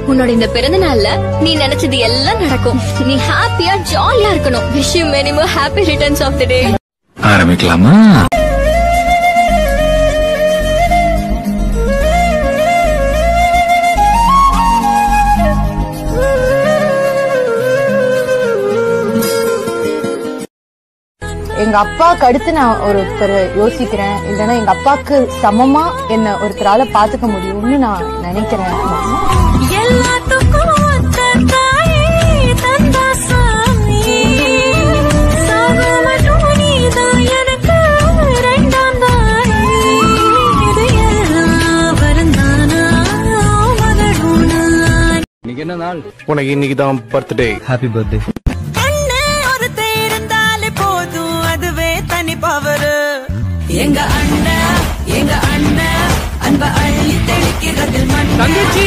உன்னோட இந்த பிறந்த நாள்ல நீ நினைச்சது எல்லாம் நடக்கும் நீ ஹாப்பியா ஜாலியா இருக்கணும் wish you many more happy returns of the day ஆரம்பிக்கலாமா எங்க அப்பாவுக்கு அடுத்து நான் ஒருத்தர் யோசிக்கிறேன் இல்லைன்னா எங்க அப்பாவுக்கு சமமா என்ன ஒருத்தரால பாத்துக்க முடியும்னு நான் நினைக்கிறேன் எல்லாத்துக்கும் ஒத்த தாயே தந்தா சாமி சாகு மட்டும் நீதான் எனக்கு ரெண்டாம் தாயே இது எல்லாம் வரந்தானா மகளும் நான் உனக்கு இன்னைக்கு தான் பர்த்டே ஹாப்பி பர்த்டே கண்ணே ஒருத்தன் இருந்தாலே போதும் அதுவே தனி பவரு எங்க அண்ணன் எங்க அண்ணன் அன்ப அள்ளி தெளிக்கிறதில் மண் தங்கச்சி